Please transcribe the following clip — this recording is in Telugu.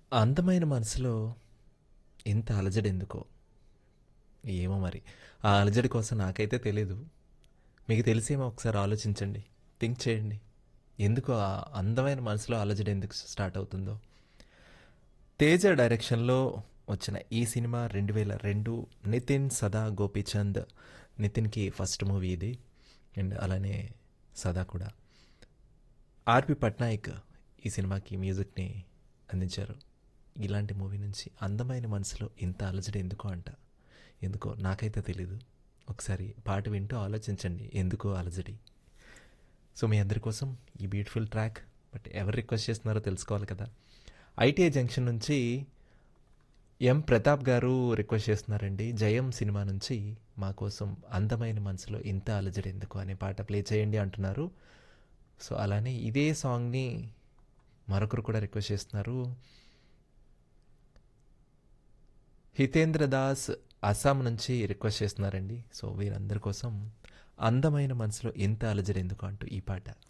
అందమైన మనసులో ఇంత అలజడి ఎందుకో ఏమో మరి ఆ అలజడి కోసం నాకైతే తెలీదు మీకు తెలిసేమో ఒకసారి ఆలోచించండి థింక్ చేయండి ఎందుకు ఆ అందమైన మనసులో అలజడి ఎందుకు స్టార్ట్ అవుతుందో తేజ డైరెక్షన్లో వచ్చిన ఈ సినిమా రెండు వేల రెండు నితిన్ సదా గోపీచంద్ నితిన్కి ఫస్ట్ మూవీ ఇది అండ్ అలానే సదా కూడా ఆర్పి పట్నాయక్ ఈ సినిమాకి మ్యూజిక్ని అందించారు ఇలాంటి మూవీ నుంచి అందమైన మనసులో ఇంత అలజడి ఎందుకో అంట ఎందుకో నాకైతే తెలీదు ఒకసారి పాట వింటూ ఆలోచించండి ఎందుకో అలజడి సో మీ అందరి కోసం ఈ బ్యూటిఫుల్ ట్రాక్ బట్ ఎవరు రిక్వెస్ట్ చేస్తున్నారో తెలుసుకోవాలి కదా ఐటీఐ జంక్షన్ నుంచి ఎం ప్రతాప్ గారు రిక్వెస్ట్ చేస్తున్నారండి జయం సినిమా నుంచి మా కోసం అందమైన మనసులో ఇంత అలజడి ఎందుకు అనే పాట ప్లే చేయండి అంటున్నారు సో అలానే ఇదే సాంగ్ని మరొకరు కూడా రిక్వెస్ట్ చేస్తున్నారు హితేంద్ర దాస్ అస్సాం నుంచి రిక్వెస్ట్ చేస్తున్నారండి సో వీరందరి కోసం అందమైన మనసులో ఎంత అలజడి ఎందుకు అంటూ ఈ పాట